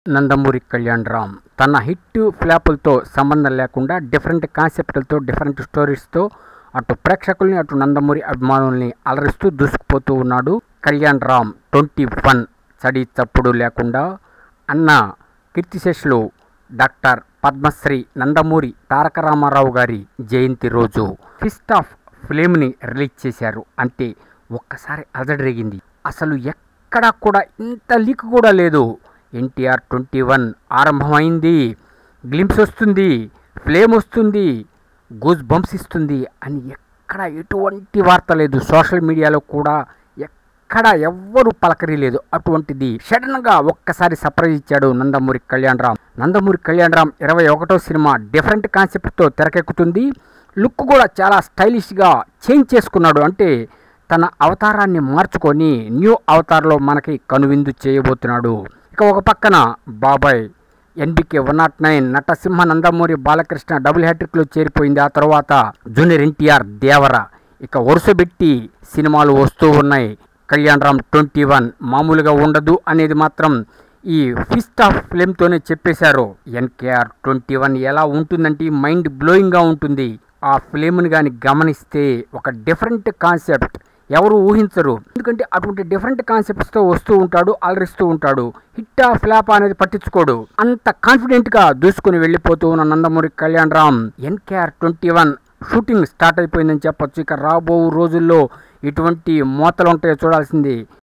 నందమూరి కళ్యాణ్ రామ్ తన హిట్ ఫ్లాపులతో సంబంధం లేకుండా డిఫరెంట్ కాన్సెప్ట్లతో డిఫరెంట్ స్టోరీస్తో అటు ప్రేక్షకుల్ని అటు నందమూరి అభిమానుల్ని అలరిస్తూ దూసుకుపోతూ ఉన్నాడు కళ్యాణ్ రామ్ ట్వంటీ వన్ చడి చప్పుడు లేకుండా అన్న కీర్తిశేషులు డాక్టర్ పద్మశ్రీ నందమూరి తారక రామారావు గారి జయంతి రోజు ఫిస్ట్ ఆఫ్ ఫిలింని రిలీజ్ చేశారు అంటే ఒక్కసారి అలజడిరేగింది అసలు ఎక్కడా కూడా ఇంత లీక్ కూడా లేదు ఎన్టీఆర్ ట్వంటీ వన్ ఆరంభమైంది గ్లింప్స్ వస్తుంది ఫ్లేమ్ వస్తుంది గూస్ బంప్స్ ఇస్తుంది అని ఎక్కడ ఎటువంటి వార్త లేదు సోషల్ మీడియాలో కూడా ఎక్కడ ఎవ్వరూ పలకరీలేదు అటువంటిది సడన్గా ఒక్కసారి సర్ప్రైజ్ ఇచ్చాడు నందమూరి కళ్యాణ్ రామ్ నందమూరి కళ్యాణ్ రామ్ ఇరవై ఒకటో సినిమా డిఫరెంట్ కాన్సెప్ట్తో తెరకెక్కుతుంది లుక్ కూడా చాలా స్టైలిష్గా చేంజ్ చేసుకున్నాడు అంటే తన అవతారాన్ని మార్చుకొని న్యూ అవతార్లో మనకి కనువిందు చేయబోతున్నాడు ఇక ఒక పక్కన బాబాయ్ NBK one not nine Natasimha Nandamuri Balakrishna double హ్యాట్రిక్లో చేరిపోయింది ఆ తర్వాత జూనియర్ ఎన్టీఆర్ దేవర ఇక వరుసబెట్టి సినిమాలు వస్తూ ఉన్నాయి కళ్యాణ్ రామ్ ట్వంటీ వన్ మామూలుగా ఉండదు అనేది మాత్రం ఈ ఫిస్ట్ ఆఫ్ ఫిలింతోనే చెప్పేశారు ఎన్కేఆర్ ట్వంటీ వన్ ఎలా ఉంటుందంటే మైండ్ బ్లోయింగ్గా ఉంటుంది ఆ ఫిలింని కానీ గమనిస్తే ఒక డిఫరెంట్ కాన్సెప్ట్ ఎవరు ఊహించరు ఎందుకంటే అటువంటి డిఫరెంట్ కాన్సెప్ట్స్తో వస్తూ ఉంటాడు అలరిస్తూ ఉంటాడు హిట్ ఆ ఫ్లాప్ అనేది పట్టించుకోడు అంత కాన్ఫిడెంట్గా దూసుకుని వెళ్ళిపోతూ ఉన్న Nandamuri Kalyan Ram NKR twenty one shooting start అయిపోయిందని చెప్పొచ్చు ఇక రాబో రోజుల్లో ఎటువంటి మోతలు ఉంటాయో చూడాల్సింది